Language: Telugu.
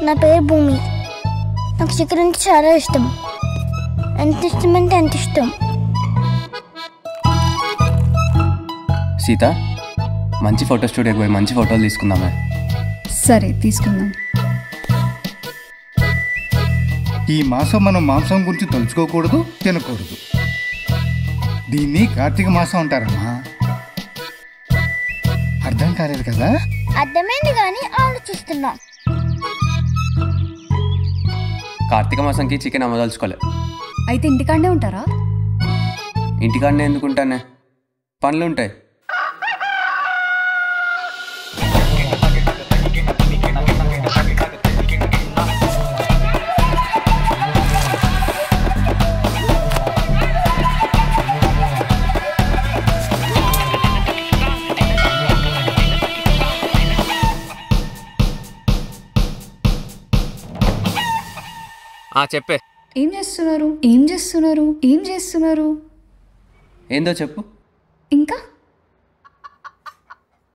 నా పేరు భూమి నాకు చికెన్ అంటే చాలా ఇష్టం ఎంత ఇష్టం అంటే ఎంత ఇష్టం సీత మంచి ఫోటో స్టూడియోకి పోయి మంచి ఫోటోలు తీసుకుందామే సరే తీసుకుందాం ఈ మాసం మనం మాంసం గురించి తలుచుకోకూడదు తినకూడదు దీన్ని కార్తీక మాసం అంటారమ్మా అర్థం కాలేదు కదా అర్థమైంది కానీ ఆలోచిస్తున్నా కార్తీక మాసంకి చికెన్ అమ్మదలుచుకోలే అయితే ఇంటికాడే ఉంటారా ఇంటికాడనే ఎందుకుంటానే పనులు ఉంటాయి ఆ, చెప్పే ఏం చేస్తున్నారు ఏం చేస్తున్నారు ఏం చేస్తున్నారు ఏందో చెప్పు ఇంకా